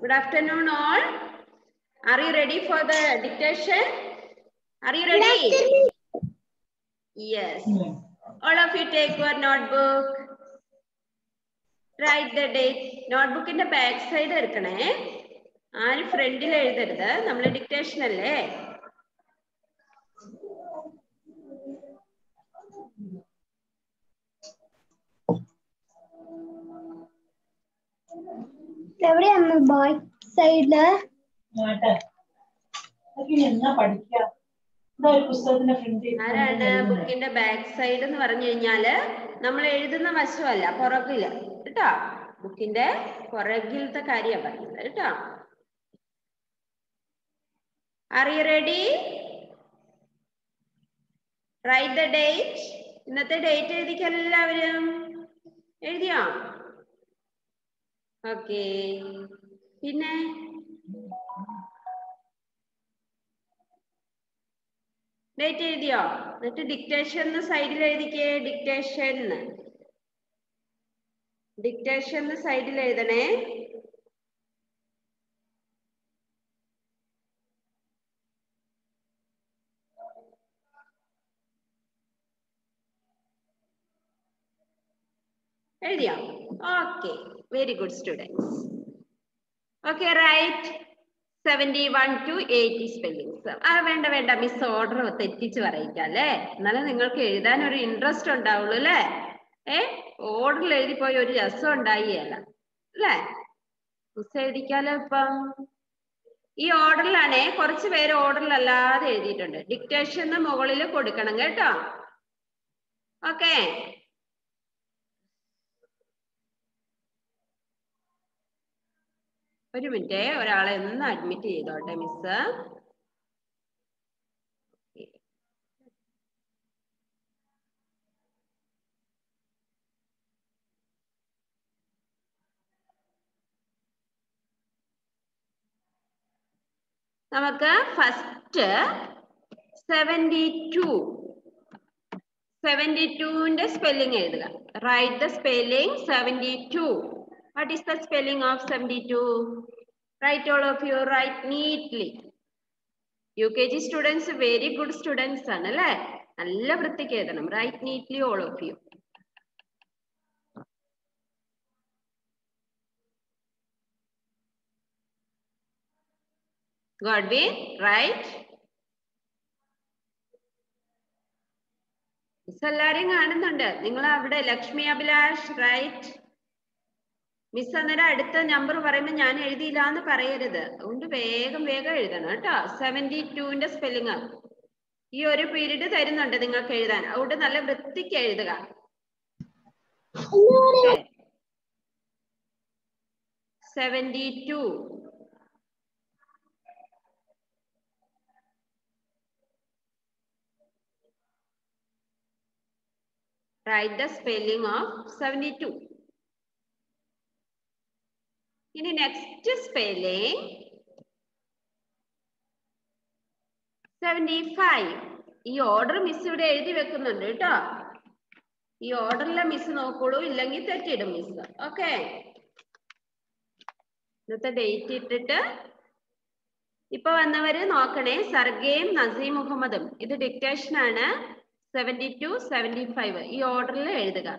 Good afternoon, all. Are you ready for the dictation? Are you ready? Yes. All of you take your notebook. Write the date. നോട്ട്ബുക്കിന്റെ back side എടുക്കണേ ആരും ഫ്രണ്ടിൽ എഴുതരുത് നമ്മൾ dictation അല്ലേ എവിടെയാണ് back സൈഡില് ആട്ടെ അതൊക്കെ ഇനി എന്നാ പഠിക്കുക എന്താ ഒരു പുസ്തകത്തിന്റെ ഫ്രണ്ട് ആരാണ് ബുക്കിന്റെ ബാക്ക് സൈഡ് എന്ന് പറഞ്ഞു കഴിഞ്ഞാല് നമ്മൾ എഴുതുന്ന വശമല്ല പുറകില് കേട്ടോ ബുക്കിന്റെ പുറകിലത്തെ കാര്യം പറയുന്നത് കേട്ടോ are you ready write the date ഇന്നത്തെ ഡേറ്റ് എഴുതിക്ക എല്ലാവരും എഴുതിയോ ഓക്കെ പിന്നെ ഡേറ്റ് എഴുതിയോ എന്നിട്ട് ഡിക്റ്റേഷൻ സൈഡിൽ എഴുതിക്കേ ഡിക്റ്റേഷൻ ഡിക്റ്റേഷൻ സൈഡിൽ എഴുതണേ എഴുതിയോ okay very good students okay write seventy one two eighty spellings ആ വേണ്ട വേണ്ട മിസ് ഓർഡർ തെറ്റിച്ച് പറയിക്കാം അല്ലേ എന്നാലും നിങ്ങൾക്ക് എഴുതാൻ ഒരു ഇൻട്രസ്റ്റ് ഉണ്ടാവുള്ളൂ അല്ലേ ഏ ഓർഡറിൽ എഴുതിപ്പോയി ഒരു രസം ഉണ്ടായില്ല അല്ലേ മിസ് എഴുതിക്കാലോ ഇപ്പം ഈ ഓർഡറിലാണേ കുറച്ച് പേര് ഓർഡറിൽ അല്ലാതെ എഴുതിയിട്ടുണ്ട് ഡിക്റ്റേഷൻ മുകളിൽ കൊടുക്കണം കേട്ടോ ഓക്കെ ഒരു മിനിറ്റ് ഒരാളെ ഒന്ന് അഡ്മിറ്റ് ചെയ്തോട്ടെ മിസ് നമുക്ക് ഫസ്റ്റ് സെവൻറ്റി ടു സെവൻറ്റി ടുവിന്റെ സ്പെല്ലിംഗ് എഴുതുക write the spelling seventy two what is the spelling of seventy two write all of you write neatly U K G students very good students ആണ് അല്ലേ നല്ല വൃത്തിക്ക് എഴുതണം write neatly all of you Godwin write miss എല്ലാരെയും കാണുന്നുണ്ട് നിങ്ങൾ അവിടെ Lakshmi Abhilash right miss അന്നേരം അടുത്ത നമ്പർ പറയുമ്പോൾ ഞാൻ എഴുതിയില്ല എന്ന് പറയരുത് അതുകൊണ്ട് വേഗം വേഗം എഴുതണം കേട്ടോ സെവൻറ്റി ടുവിന്റെ സ്പെല്ലിങ് ഈ ഒരു പീരീഡ് തരുന്നുണ്ട് നിങ്ങൾക്ക് എഴുതാൻ അതുകൊണ്ട് നല്ല വൃത്തിക്ക് എഴുതുക seventy two write the spelling of 72 ഇനി നെക്സ്റ്റ് സ്പെല്ലിംഗ് സെവൻറ്റി ഫൈവ് ഈ ഓർഡർ മിസ് ഇവിടെ എഴുതി വെക്കുന്നുണ്ട് കേട്ടോ ഈ ഓർഡറിലെ മിസ് നോക്കോളൂ ഇല്ലെങ്കിൽ തെറ്റിടും മിസ് ഓക്കെ ഇന്നത്തെ ഡേറ്റ് ഇട്ടിട്ട് ഇപ്പൊ വന്നവര് നോക്കണേ സർഗയും നസീം മുഹമ്മദും ഇത് ഡിക്റ്റേഷൻ ആണ് സെവൻറ്റി ടു സെവൻറ്റി ഫൈവ് ഈ ഓർഡറിൽ എഴുതുക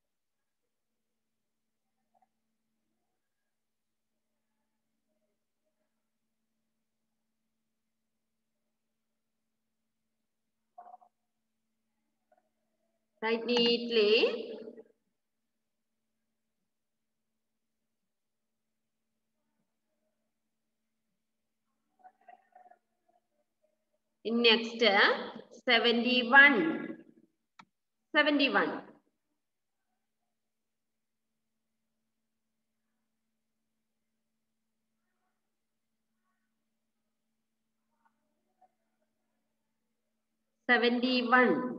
Write neatly. Next, 71. 71. Seventy-one.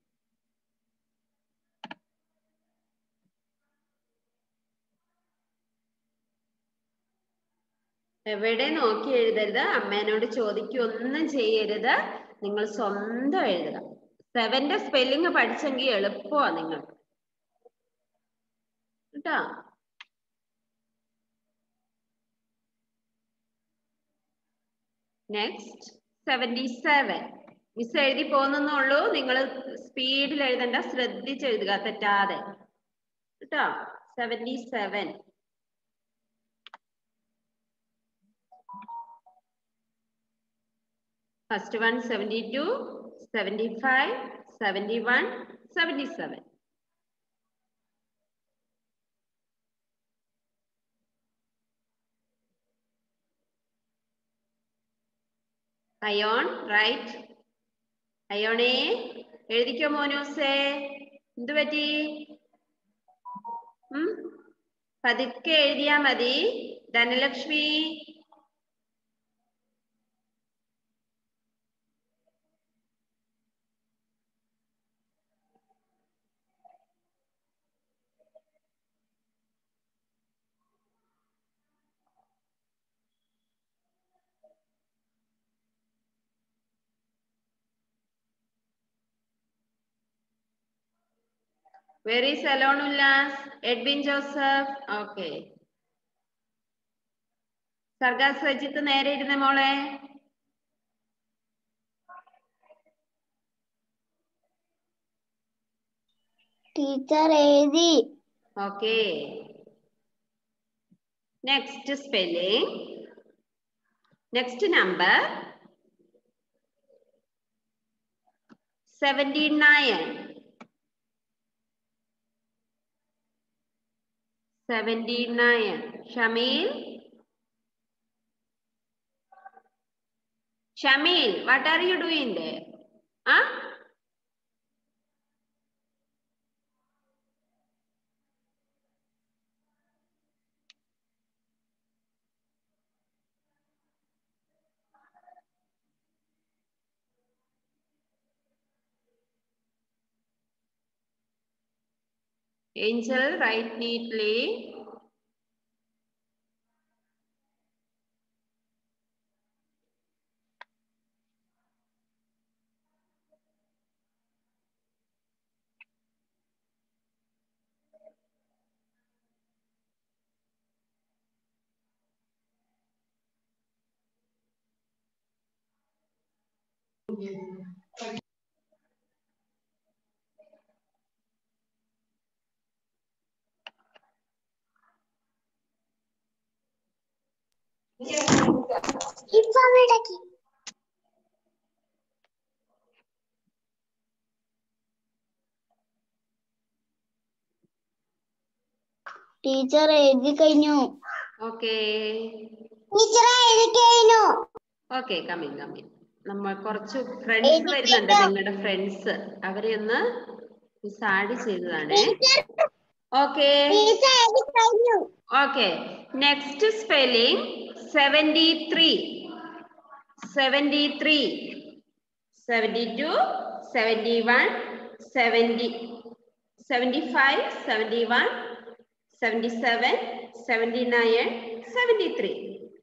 എവിടെ നോക്കി എഴുതരുത് അമ്മേനോട് ചോദിക്കൊന്നും ചെയ്യരുത് നിങ്ങൾ സ്വന്തം എഴുതുക സെവന്റെ സ്പെല്ലിംഗ് പഠിച്ചെങ്കിൽ എളുപ്പമാ നിങ്ങൾക്ക് കേട്ടോ നെക്സ്റ്റ് സെവൻറ്റി സെവൻ മിസ് എഴുതി പോകുന്നുള്ളൂ നിങ്ങൾ സ്പീഡിൽ എഴുതണ്ട ശ്രദ്ധിച്ച് എഴുതുക തെറ്റാതെ കേട്ടോ seventy seven first one seventy two seventy five seventy one seventy seven Ayon write അയോണേ എഴുതിക്കോ മോനൂസേ എന്തു പറ്റി ഉം പതുക്കെ എഴുതിയാ മതി Dhanlaxmi Where is Alon Ullas? Edwin Joseph? Okay. സർഗ Sajith നേരെ ഇരുന്ന മോളെ ടീച്ചർ എഴുതി okay next spelling next number seventy nine seventy nine Shameel Shameel what are you doing there? ആ Angel, write neatly. ഇപ്പൊ ഇടയ്ക്ക് ടീച്ചർ എഴുതി കഴിഞ്ഞു Okay. ടീച്ചർ എഴുതി കഴിഞ്ഞു Okay, come in, come in. നമ്മൾ കുറച്ച് ഫ്രണ്ട്സ് വരുന്നുണ്ട് നിങ്ങളുടെ ഫ്രണ്ട്സ് അവരെ ഒന്ന് മിസ് ആഡ് ചെയ്തതാണേ ഓക്കെ ടീച്ചർ എഴുതി കഴിഞ്ഞു okay next spelling seventy three seventy three seventy two seventy one seventy seventy five seventy one seventy seven seventy nine seventy three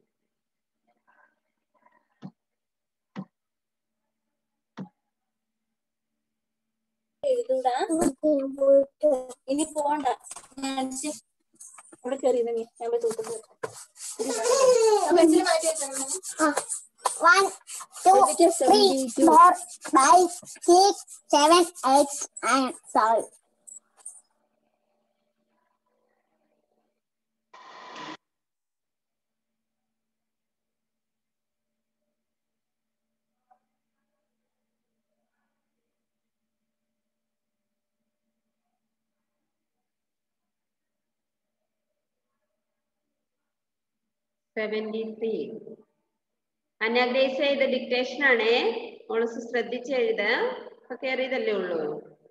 എഴുതൂടാ ഇനി പോണ്ട ഞാൻ അടിച്ച് ഇവിടെ കയറി നീ ഞാൻ പോയി തൂക്കം പെൻസിൽ മാറ്റി വെച്ചാൽ One, two, three, four, five, six, seven, eight, nine, sorry. Seventy three Ana Grace ചെയ്ത ഡിക്റ്റേഷൻ ആണേ മോളസ് ശ്രദ്ധിച്ച് എഴുത ഇപ്പൊ കയറിയതല്ലേ ഉള്ളൂ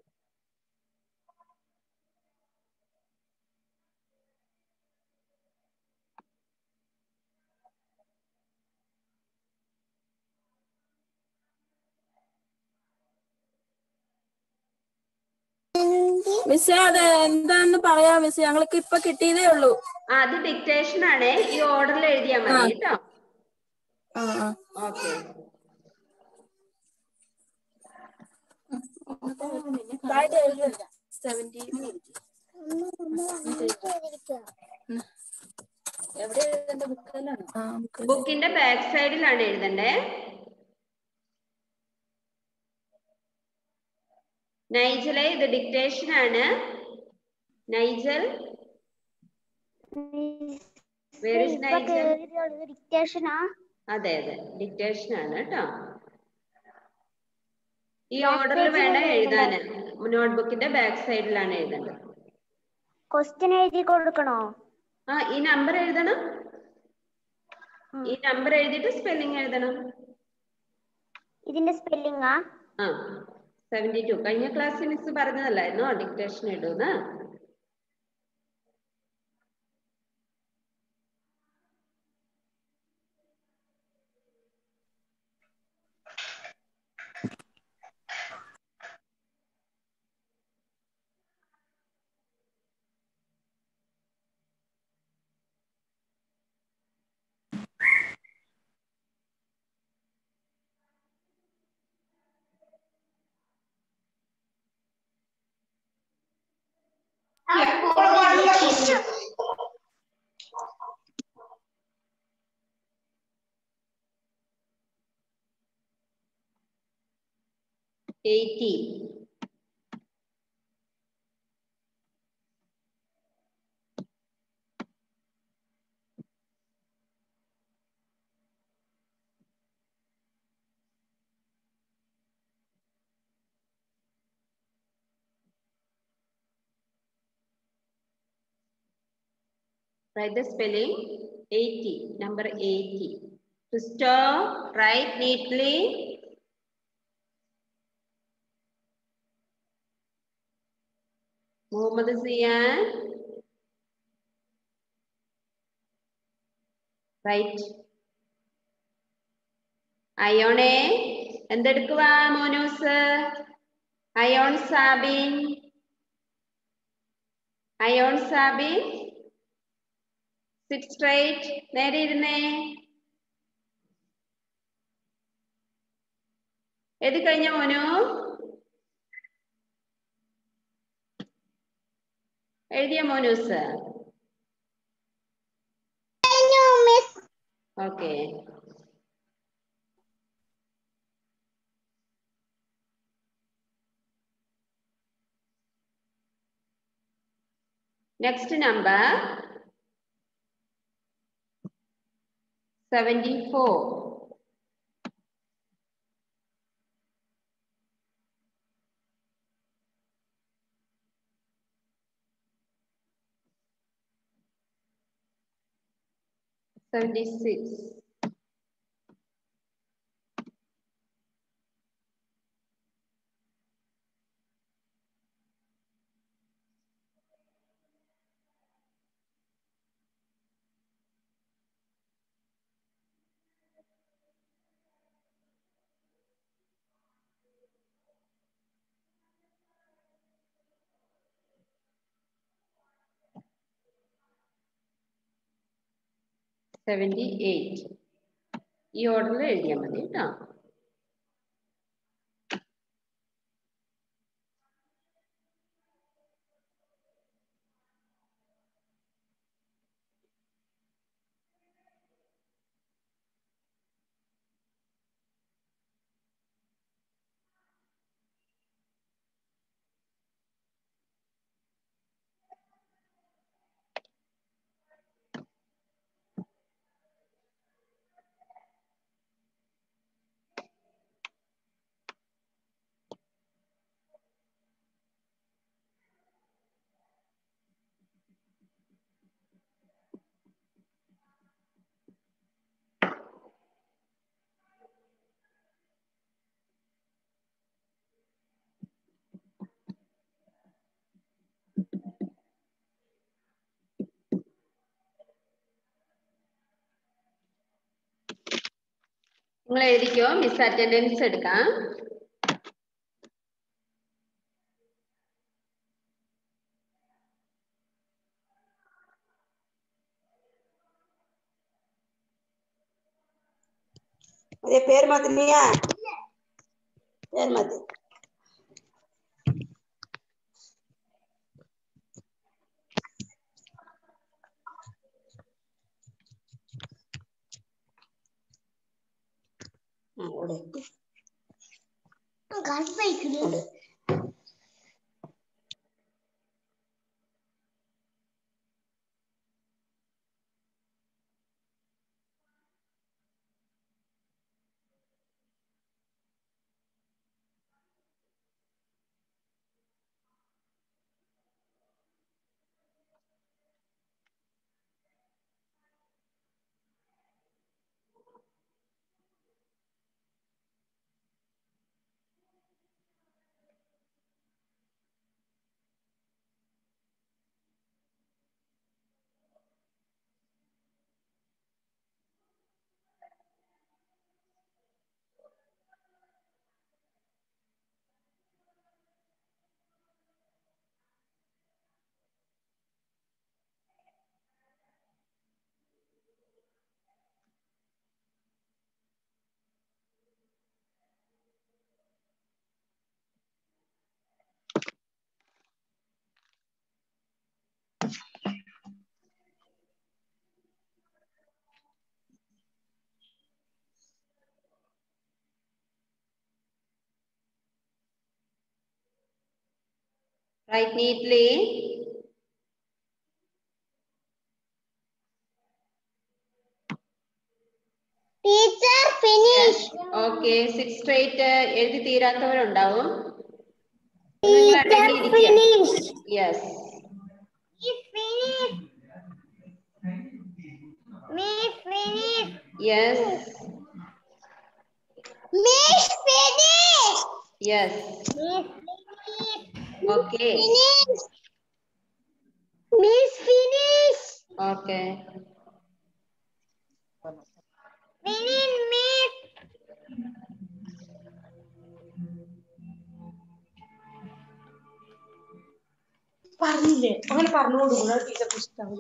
മിസ്സേ അത് എന്താന്ന് പറയാ മിസ് ഞങ്ങൾക്ക് ഇപ്പൊ കിട്ടിയതേ ഉള്ളൂ ആ അത് ഡിക്റ്റേഷൻ ആണേ ഈ ഓർഡറിൽ എഴുതിയാ മതി കേട്ടോ ആ ആ ഓക്കെ താഴെ എഴുതില്ല സെവന്റി എവിടെ എഴുതേണ്ട ബുക്കിലാണ് ആ ബുക്ക് ബുക്കിന്റെ ബാക്ക് സൈഡിലാണ് എഴുതണ്ടേ നൈജലെ ഇത് ഡിക്റ്റേഷൻ ആണ് നൈജൽ Where is Nigel? ഡിക്റ്റേഷനാ അതെ അതെ ഡിക്റ്റേഷൻ ആണ് കേട്ടോ ഈ Back ഓർഡറിൽ page വേണം ൽ എഴുതാന് നോട്ട്ബുക്കിന്റെ ബാക്ക് സൈഡിലാണ് എഴുതേണ്ടത് ക്വസ്റ്റ്യൻ എഴുതി കൊടുക്കണോ ആ ഈ നമ്പർ എഴുതണം ഉം. ഈ നമ്പർ എഴുതിയിട്ട് സ്പെല്ലിംഗ് എഴുതണം ഇതിന്റെ സ്പെല്ലിങ്ങാ ആ സെവന്റി ടു കഴിഞ്ഞ ക്ലാസ്സിൽ മിസ് പറഞ്ഞതല്ലായിരുന്നോ ഡിക്റ്റേഷൻ ഇടൂന്ന് eighty Write the spelling 80, number 80. To stop, write neatly. Muhammad Siyan write അയോണേ എന്തെടുക്കുവാ മോനൂസ് അയോൺ സാബിൻ അയോൺ സാബിൻ സിക്സ് സ്ട്രൈറ്റ് നേരെ ഇരുന്നേ എഴുതി കഴിഞ്ഞ മോനു എഴുതിയ മോനൂസ് miss okay next number seventy four seventy six. Seventy eight ഈ ഓർഡറിൽ എഴുതിയാൽ മതി കേട്ടോ നിങ്ങൾ എഴുതിക്കോ മിസ് അറ്റൻഡൻസ് എടുക്കാം ಅದೇ ಪೇರ್ ಮಾತನಿಯಾ ಪೇರ್ ಮಾತು അവിടെ അവിടെ. Write neatly. Teacher finish Okay, six straight എഴുതി തീരാത്തവരുണ്ടാവും teacher finish yes finish miss finish yes miss finish yes miss okay finish miss finish okay finish miss പറഞ്ഞില്ലേ അങ്ങനെ പറഞ്ഞു കൊടുക്കണം ടീച്ചർക്ക് ഇഷ്ടമാവും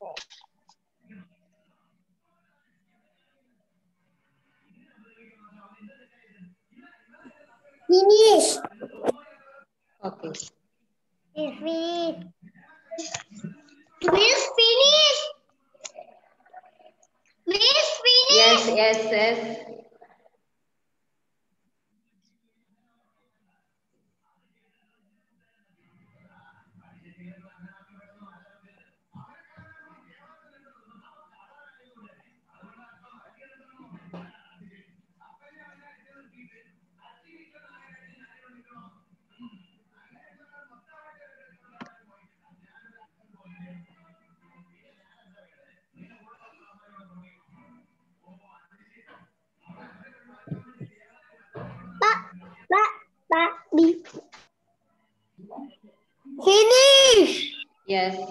finish okay miss finish miss finish miss finish yes yes yes ba ba bi finish yes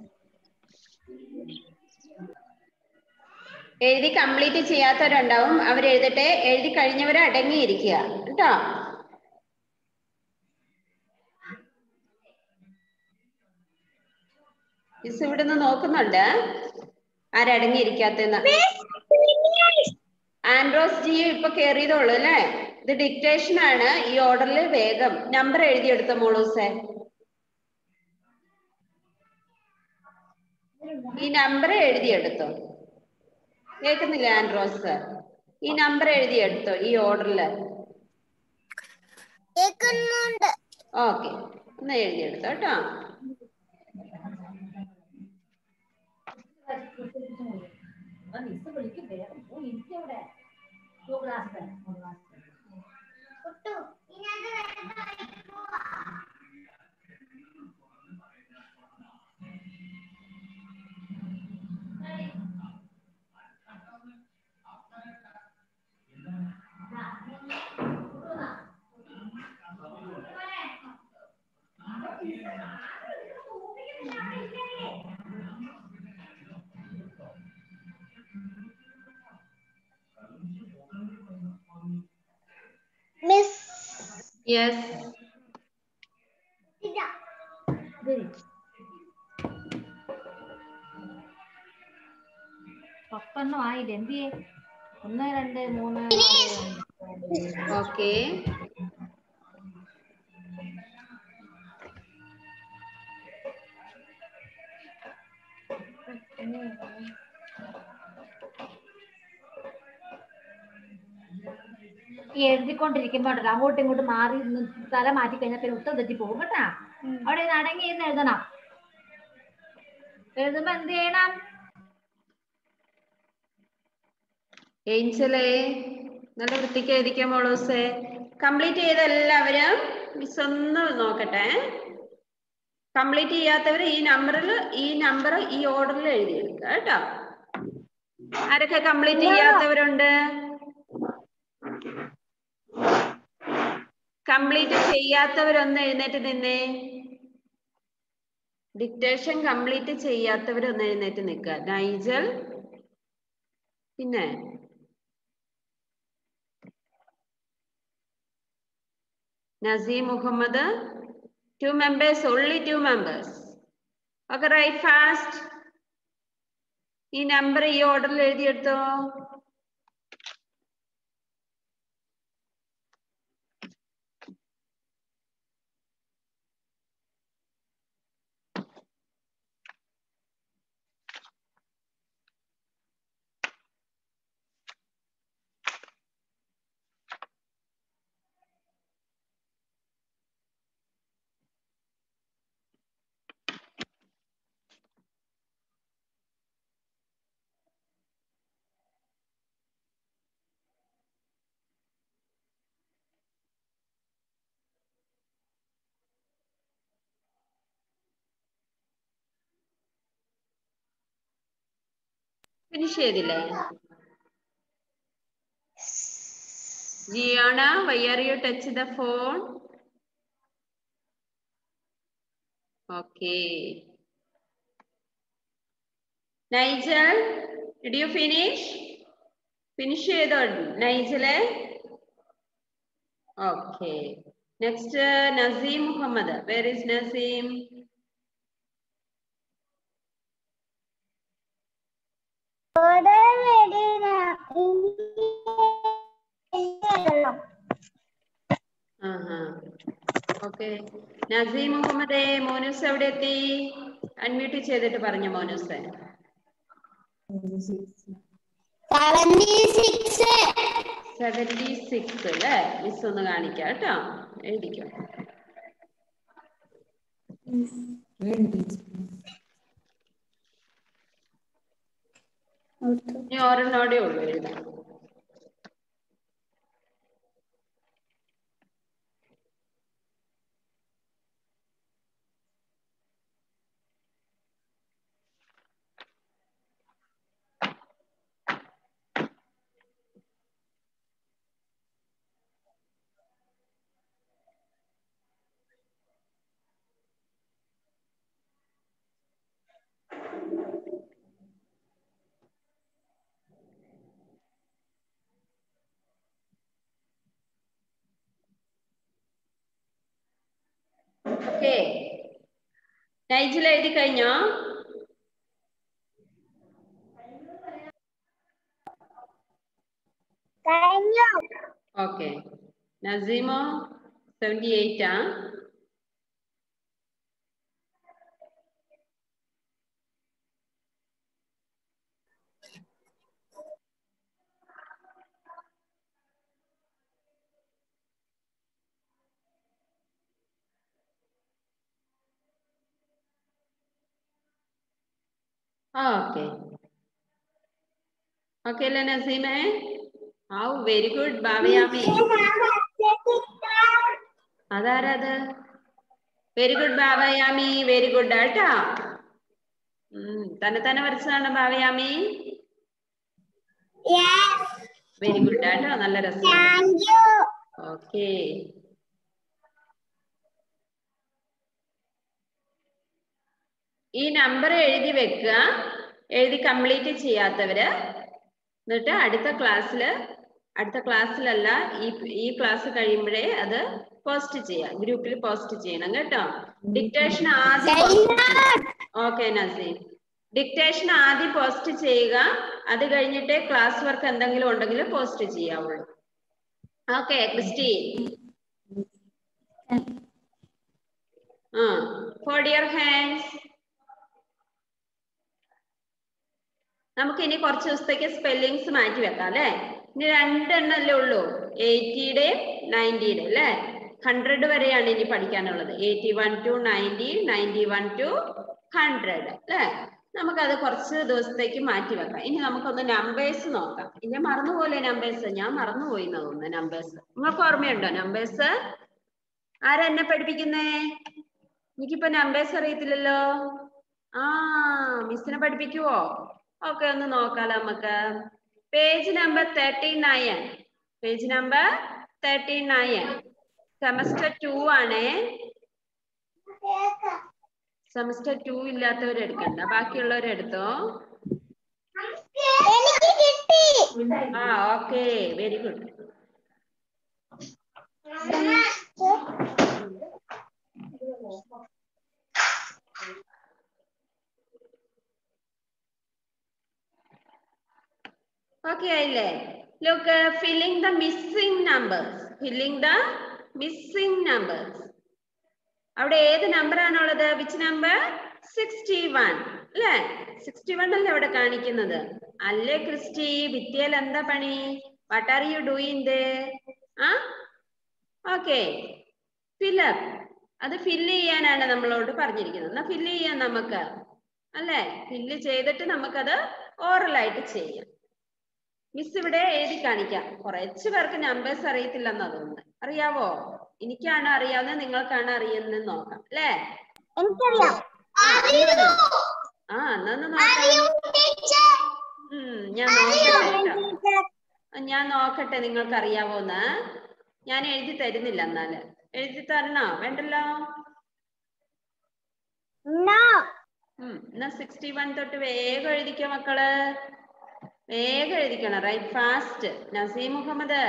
എഴുതി complete ചെയ്യാത്തവരുണ്ടാവും അവർ എഴുതട്ടെ എഴുതി കഴിഞ്ഞവർ അടങ്ങിയിരിക്കുക കേട്ടോ മിസ് ഇവിടുന്ന് നോക്കുന്നുണ്ട് ആരടങ്ങിയിരിക്കാത്തെന്ന് ആൻഡ്രോസ് ജി ഇപ്പൊ കേറിയതുള്ളൂ അല്ലേ ഇത് ഡിക്റ്റേഷൻ ആണ് ഈ ഓർഡറിൽ വേഗം നമ്പർ എഴുതിയെടുത്ത മോളൂസേ ഈ നമ്പർ എഴുതിയെടുത്തോ കേൾക്കുന്നില്ല ആൻഡ്രോസ് ഈ നമ്പർ എഴുതിയെടുത്തോ ഈ ഓർഡറിൽ കേൾക്കുന്നുണ്ട് ഓക്കെ ഒന്ന് എഴുതിയെടുത്തോ കേട്ടോ മിസ് യെസ് പത്തൊന്നും ആയില്ല എന്തിയെ ഒന്ന് രണ്ട് മൂന്ന് നാല് അഞ്ച് ആറ്, ഓക്കെ ഈ എഴുതിക്കൊണ്ടിരിക്കുമ്പോൾ അങ്ങോട്ടും ഇങ്ങോട്ടും മാറി നിന്ന് തല മാറ്റി കഴിഞ്ഞാൽ പിന്നെ ഉത്തരം തെറ്റി പോകും കേട്ടാ അവിടെ നിന്ന് അടങ്ങി ഇരുന്ന് എഴുതണം എഴുതുമ്പോ എന്ത് ചെയ്യണം ഏഞ്ചലേ നല്ല വൃത്തിക്ക് എഴുതിക്കാൻ മോളൂസേ കംപ്ലീറ്റ് ചെയ്ത എല്ലാവരും മിസ് ഒന്ന് നോക്കട്ടെ കംപ്ലീറ്റ് ചെയ്യാത്തവർ ഈ നമ്പറിൽ ഈ നമ്പർ ഈ ഓർഡറിൽ എഴുതിയെടുക്കുക കേട്ടോ ആരൊക്കെ കംപ്ലീറ്റ് ചെയ്യാത്തവരുണ്ട് കംപ്ലീറ്റ് ചെയ്യാത്തവരൊന്ന് എഴുന്നേറ്റ് നിന്നേ ഡിക്റ്റേഷൻ കംപ്ലീറ്റ് ചെയ്യാത്തവരൊന്ന് എഴുന്നേറ്റ് നിൽക്കുക നൈജൽ പിന്നെ Naseem Muhammad two members only two members okay write fast ഈ നമ്പർ ഈ ഓർഡറിൽ എഴുതിയെടുത്തോ ഫിനിഷ് ചെയ്തില്ലേ Jiyana why are you touch the phone okay Nigel did you finish finish ചെയ്തോ നൈജലെ okay next Naseem Muhammad where is Naseem okay Naseem മുഹമ്മദേ മോനൂസ് എവിടെ എത്തി അൺമ്യൂട്ട് ചെയ്തിട്ട് പറഞ്ഞു മോനൂസ് സെവന്റി സിക്സ് സെവന്റി സിക്സ് അല്ലേ മിസ് ഒന്ന് കാണിക്കാം കേട്ടോ എഴുതിക്കോ ഇനി ഒരെണ്ണോടെ ഉള്ളൂ എഴുതാൻ ഓക്കെ നൈജിൽ എഴുതി കഴിഞ്ഞോ കഴിഞ്ഞു ഓക്കെ നസീമോ സെവന്റി എയ്റ്റ് ആ ഓക്കെ ഓക്കെ അല്ലേ നസീമേ ഔ വെരി ഗുഡ് ഭാവയാമി അതാരത് very good Bhavayami very good ആട്ടാ ഉം തന്നെ തന്നെ വരച്ചതാണ് ഭാവയാമി വെരി ഗുഡ് ആട്ടോ നല്ല രസം താങ്ക് യു ഓക്കെ ഈ നമ്പർ എഴുതി വെക്കുക എഴുതി കംപ്ലീറ്റ് ചെയ്യാത്തവര് എന്നിട്ട് അടുത്ത ക്ലാസ്സിൽ അടുത്ത ക്ലാസ്സിലല്ല ഈ ഈ ക്ലാസ് കഴിയുമ്പോഴേ അത് പോസ്റ്റ് ചെയ്യാം ഗ്രൂപ്പിൽ പോസ്റ്റ് ചെയ്യണം കേട്ടോ ഡിക്റ്റേഷൻ ആദ്യം ഓക്കെ നസീം ഡിക്റ്റേഷൻ ആദ്യം പോസ്റ്റ് ചെയ്യുക അത് കഴിഞ്ഞിട്ട് ക്ലാസ് വർക്ക് എന്തെങ്കിലും ഉണ്ടെങ്കിൽ പോസ്റ്റ് ചെയ്യാവുള്ളൂ ഓക്കെ ക്രിസ്റ്റി ആ ഫോൾഡ് യുവർ ഹാൻഡ്സ് നമുക്ക് ഇനി കുറച്ച് ദിവസത്തേക്ക് സ്പെല്ലിങ്സ് മാറ്റി വെക്കാം അല്ലെ ഇനി രണ്ടെണ്ണല്ലേ ഉള്ളൂ എയ്റ്റിയുടെയും നയൻറ്റിയുടെ അല്ലെ ഹൺഡ്രഡ് വരെയാണ് ഇനി പഠിക്കാനുള്ളത് eighty one two ninety ninety one two hundred അല്ലെ നമുക്കത് കുറച്ച് ദിവസത്തേക്ക് മാറ്റി വെക്കാം ഇനി നമുക്കൊന്ന് നമ്പേഴ്സ് നോക്കാം ഇനി മറന്നുപോലെ നമ്പേഴ്സ് ഞാൻ മറന്നുപോയി എന്ന് തോന്നുന്നു നമ്പേഴ്സ് നിങ്ങൾക്ക് ഓർമ്മയുണ്ടോ നമ്പേഴ്സ് ആരാ എന്നെ പഠിപ്പിക്കുന്നേ എനിക്കിപ്പോ നമ്പേഴ്സ് അറിയത്തില്ലല്ലോ ആ മിസ്സിനെ പഠിപ്പിക്കുവോ ഓക്കെ ഒന്ന് നോക്കാലോ നമുക്ക് page number thirty nine page number thirty nine semester two ആണേ സെമസ്റ്റർ ടു ഇല്ലാത്തവർ എടുക്കണ്ട ബാക്കിയുള്ളവർ എടുത്തോ എനിക്ക് കിട്ടി ആ ഓക്കെ വെരി ഗുഡ് ഓക്കെ ആയില്ലേ look filling the missing numbers filling the missing numbers അവിടെ ഏത് നമ്പർ ആണുള്ളത് വിച്ച് നമ്പർ സിക്സ്റ്റി വൺ അല്ലേ സിക്സ്റ്റി വൺ അല്ലേ അവിടെ കാണിക്കുന്നത് അല്ലേ ക്രിസ്റ്റി ഭിത്തിയിൽ എന്താ പണി വാട്ട് ആർ യു ഡൂയിങ് ദേ ആ ഓക്കെ ഫില്ലപ്പ് അത് ഫില്ല് ചെയ്യാനാണ് നമ്മളോട് പറഞ്ഞിരിക്കുന്നത് എന്നാ ഫില്ല് ചെയ്യാം നമുക്ക് അല്ലേ ഫില്ല് ചെയ്തിട്ട് നമുക്കത് ഓറലായിട്ട് ചെയ്യാം മിസ് ഇവിടെ എഴുതി കാണിക്കാം കുറച്ച് പേർക്ക് നമ്പേഴ്സ് അറിയത്തില്ലെന്നാ തോന്നുന്നത് അറിയാവോ എനിക്കാണ് അറിയാവുന്നത് നിങ്ങൾക്കാണ് അറിയുന്നത് നോക്കാം അല്ലേ എനിക്കറിയാം ആ എന്നാ ഒന്ന് നോക്കാം ഉം ഞാൻ നോക്കട്ടെ കേട്ടോ ആ, ഞാൻ നോക്കട്ടെ നിങ്ങൾക്ക് അറിയാവോന്ന് ഞാൻ എഴുതി തരുന്നില്ല എന്നാല് എഴുതി തരണോ വേണ്ടല്ലോ നോ ഉം എന്നാ സിക്സ്റ്റി വൺ തൊട്ട് വേഗം എഴുതിക്കോ മക്കള് വേഗം എഴുതിക്കണം write fast Naseem Muhammad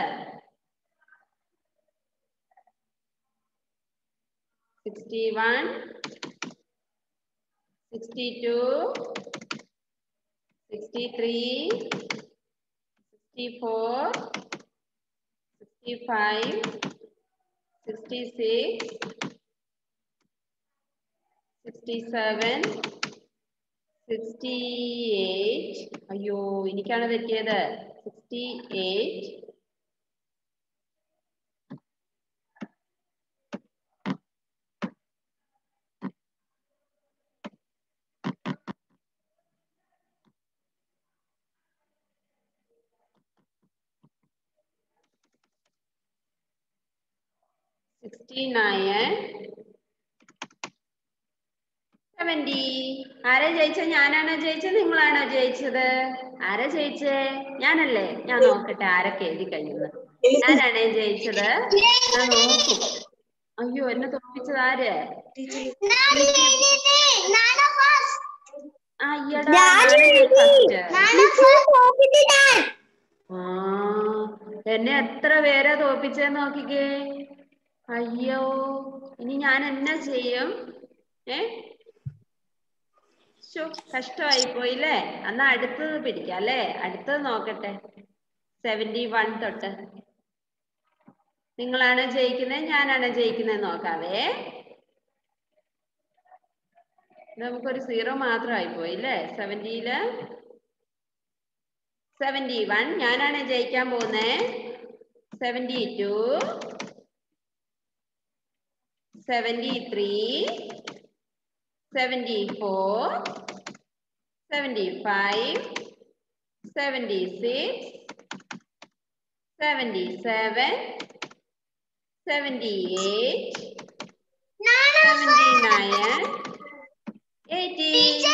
sixty one sixty two sixty three sixty four sixty five sixty six sixty seven sixty eight അയ്യോ എനിക്കാണ് തെറ്റിയത് sixty eight sixty nine seventy ആരാ ജയിച്ചത് ഞാനാണോ ജയിച്ചത് നിങ്ങളാണോ ജയിച്ചത് ആരാ ജയിച്ചേ ഞാനല്ലേ ഞാൻ നോക്കട്ടെ ആരൊക്കെ എഴുതി കഴിഞ്ഞത് ഞാനാണേ ജയിച്ചത് ഞാൻ നോക്കും അയ്യോ എന്നെ തോപ്പിച്ചത് ആര് അയ്യടാ ഞാനല്ലേ first. ആ എന്നെ എത്ര പേരാ തോപ്പിച്ചെന്ന് നോക്കിക്കേ അയ്യോ ഇനി ഞാൻ എന്നാ ചെയ്യും ഏ ശോ കഷ്ടമായി പോയില്ലേ എന്നാ അടുത്തത് പിടിക്കാം അല്ലേ അടുത്തത് നോക്കട്ടെ സെവന്റി വൺ തൊട്ട് നിങ്ങളാണ് ജയിക്കുന്നത് ഞാനാണ് ജയിക്കുന്നത് നോക്കാവേ ഇത് നമുക്കൊരു സീറോ മാത്രമായി പോയി അല്ലേ സെവന്റിയില് സെവന്റി വൺ ഞാനാണ് ജയിക്കാൻ പോകുന്നേ seventy two seventy three seventy four seventy five seventy six seventy seven seventy eight seventy nine eighty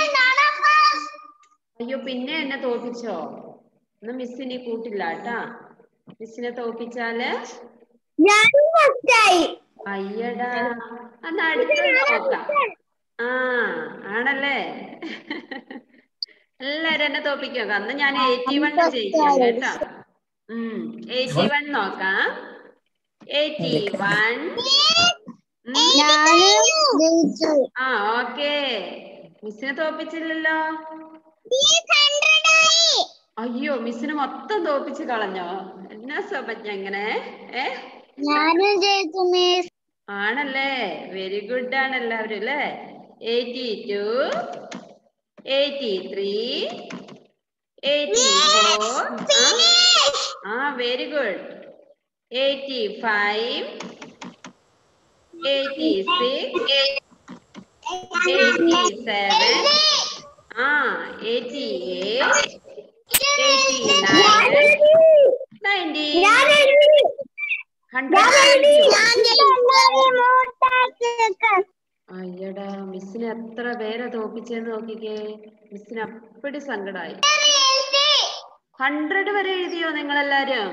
അയ്യോ പിന്നെ എന്നെ തോൽപ്പിച്ചോ എന്നാ മിസ്സിനെ കൂട്ടില്ല കേട്ടാ മിസ്സിനെ തോൽപ്പിച്ചാല് ഞാനും ഫസ്റ്റായി അയ്യടാ എന്നാ അടുത്തത് നോക്കാം ആ ആണല്ലേ എല്ലാരും എന്നെ തോപ്പിക്കും അന്ന് ഞാൻ എയ്റ്റി വൺ ജയിക്കാം കേട്ടോ ഉം എയ്റ്റി വൺ നോക്കാം എയ്റ്റി വൺ ഞാനും ജയിച്ചു ആ ഓക്കേ മിസ്സിനെ തോപ്പിച്ചില്ലല്ലോ അയ്യോ മിസ്സിന് മൊത്തം തോപ്പിച്ച് കളഞ്ഞോ എന്നാ സോപ്പഞ്ഞ എങ്ങനെ ഏ ഞാനും ജയിച്ചു മിസ് ആണല്ലേ വെരി ഗുഡ് ആണ് എല്ലാവരും അല്ലേ eighty two eighty three eighty four ആ very good eighty five eighty six eighty seven ആ eighty eight eighty nine ninety hundred അയ്യടാ മിസ്സിന് എത്ര പേരെ തോപ്പിച്ചെന്ന് നോക്കിക്കേ മിസ്സിന് അപ്പടി സങ്കടായി ഹൺഡ്രഡ് വരെ എഴുതിയോ നിങ്ങളെല്ലാരും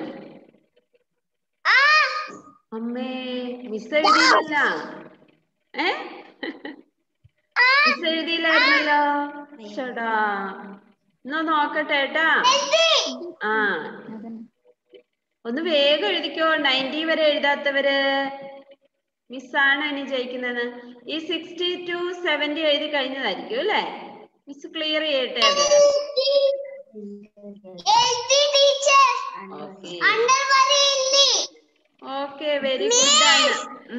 അമ്മേ മിസ് എഴുതിയില്ല ഏ മിസ് എഴുതിയില്ലായിരുന്നല്ലോ ചേടാ എന്നാ നോക്കട്ടെ ഏട്ടാ ആ ഒന്ന് വേഗം എഴുതിക്കോ നയൻറ്റി വരെ എഴുതാത്തവര് മിസ്സാണ് ഇനി ജയിക്കുന്നത് ഈ സിക്സ്റ്റി ടു സെവന്റി എഴുതി കഴിഞ്ഞതായിരിക്കും അല്ലേ മിസ് ക്ലിയർ ചെയ്യട്ടെ അത് ഓക്കെ ഓക്കെ വെരി ഗുഡ് ആണ്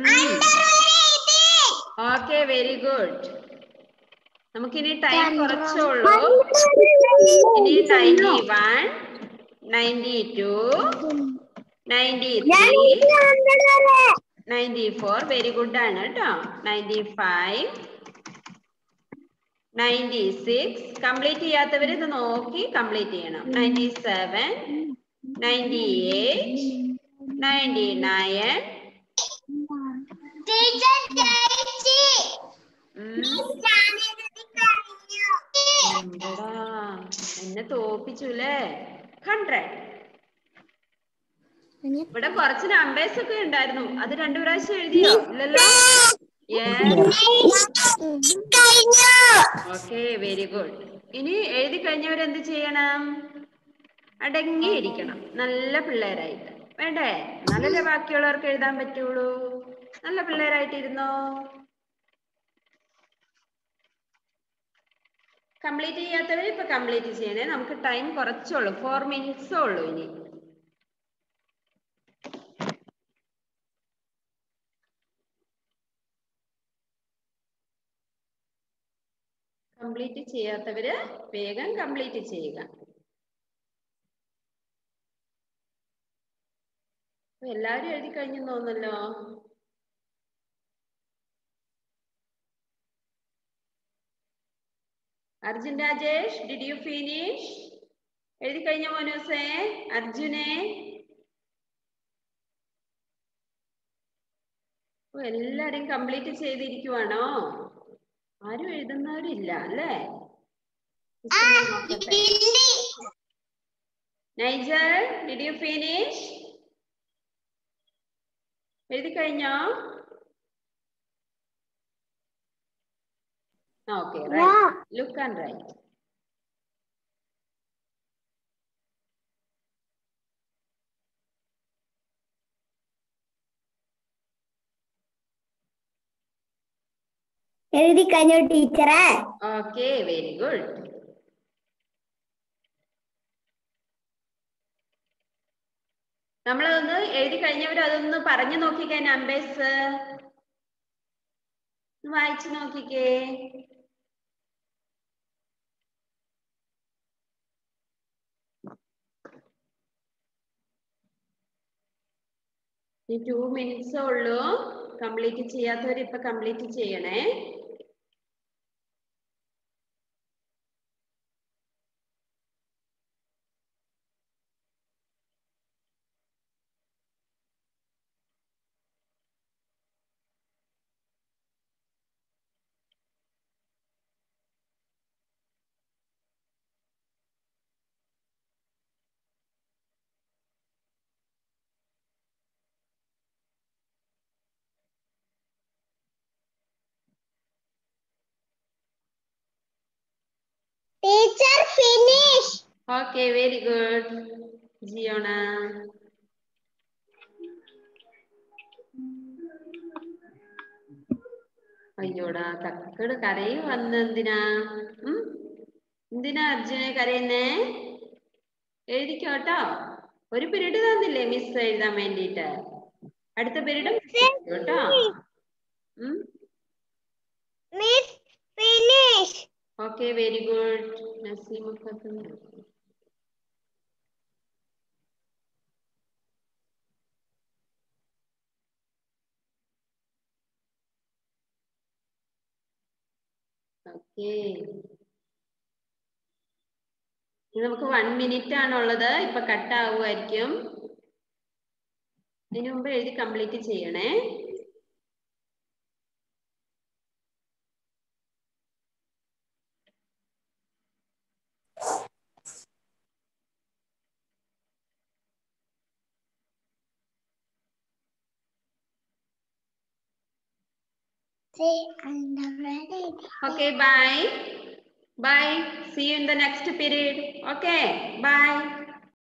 ഓക്കെ വെരി ഗുഡ് നമുക്കിനി ടൈം കുറച്ചേ ഉള്ളൂ ഇനി ninety one ninety two ninety three ninety four very good ആണ് കേട്ടോ ninety five ninety six complete ചെയ്യാത്തവർ ഇത് നോക്കി കംപ്ലീറ്റ് ചെയ്യണം ninety seven ninety eight ninety nine എന്നെ തോപ്പിച്ചു അല്ലേ ഹൺഡ്രഡ് ഇവിടെ കുറച്ച് നമ്പേഴ്സ് ഒക്കെ ഉണ്ടായിരുന്നു അത് രണ്ടു പ്രാവശ്യം എഴുതിയോ ഇല്ലല്ലോ ഓക്കെ വെരി ഗുഡ് ഇനി എഴുതി കഴിഞ്ഞവർ എന്ത് ചെയ്യണം അടങ്ങിയിരിക്കണം നല്ല പിള്ളേരായിട്ട് വേണ്ടേ നല്ലല്ലേ ബാക്കിയുള്ളവർക്ക് എഴുതാൻ പറ്റുള്ളൂ നല്ല പിള്ളേരായിട്ടിരുന്നോ കംപ്ലീറ്റ് ചെയ്യാത്തവർ ഇപ്പൊ കംപ്ലീറ്റ് ചെയ്യണേ നമുക്ക് ടൈം കുറച്ചുള്ളൂ ഫോർ മിനിറ്റ്സേ ഉള്ളൂ ഇനി കംപ്ലീറ്റ് ചെയ്യാത്തവര് വേഗം കംപ്ലീറ്റ് ചെയ്യുക അപ്പൊ എല്ലാവരും എഴുതി കഴിഞ്ഞു തോന്നല്ലോ Arjun Rajesh did you finish എഴുതി കഴിഞ്ഞ മോനൂസേ അർജുനെ ഓ, എല്ലാരും കംപ്ലീറ്റ് ചെയ്തിരിക്കുവാണോ ആരും എഴുതുന്നവരില്ല അല്ലേ Miss ഒന്ന് നോക്കട്ടെ. നൈജർ ഡിഡ് യു ഫിനിഷ് എഴുതി കഴിഞ്ഞോ okay right look and write എഴുതി കഴിഞ്ഞു ടീച്ചറെ ഓക്കെ വെരി ഗുഡ് നമ്മളതൊന്ന് എഴുതി കഴിഞ്ഞവർ അതൊന്ന് പറഞ്ഞു നോക്കിക്കേ നമ്പേഴ്സ് വായിച്ചു നോക്കിക്കേ ഈ ടു മിനിറ്റ്സേ ഉള്ളൂ കംപ്ലീറ്റ് ചെയ്യാത്തവർ ഇപ്പൊ കംപ്ലീറ്റ് ചെയ്യണേ teacher finish okay very good ജിയോണ അയ്യോടാ തക്കട് കരയും വന്ന് എന്തിനാ ഉം? എന്തിനാ അർജുനെ കരയുന്നേ എഴുതിക്കോട്ടോ ഒരു പീരീഡ് തന്നില്ലേ മിസ് എഴുതാൻ വേണ്ടിയിട്ട് അടുത്ത പീരീഡ് കേട്ടോ ഉം miss finish okay very good നസീമൊക്കെ ഓക്കേ ഇനി നമുക്ക് വൺ മിനിറ്റ് ആണുള്ളത് ഇപ്പൊ കട്ട് ആവുമായിരിക്കും അതിനു മുമ്പ് എഴുതി കംപ്ലീറ്റ് ചെയ്യണേ Say, I'm ready. Okay, bye. Bye. See you in the next period. Okay, bye.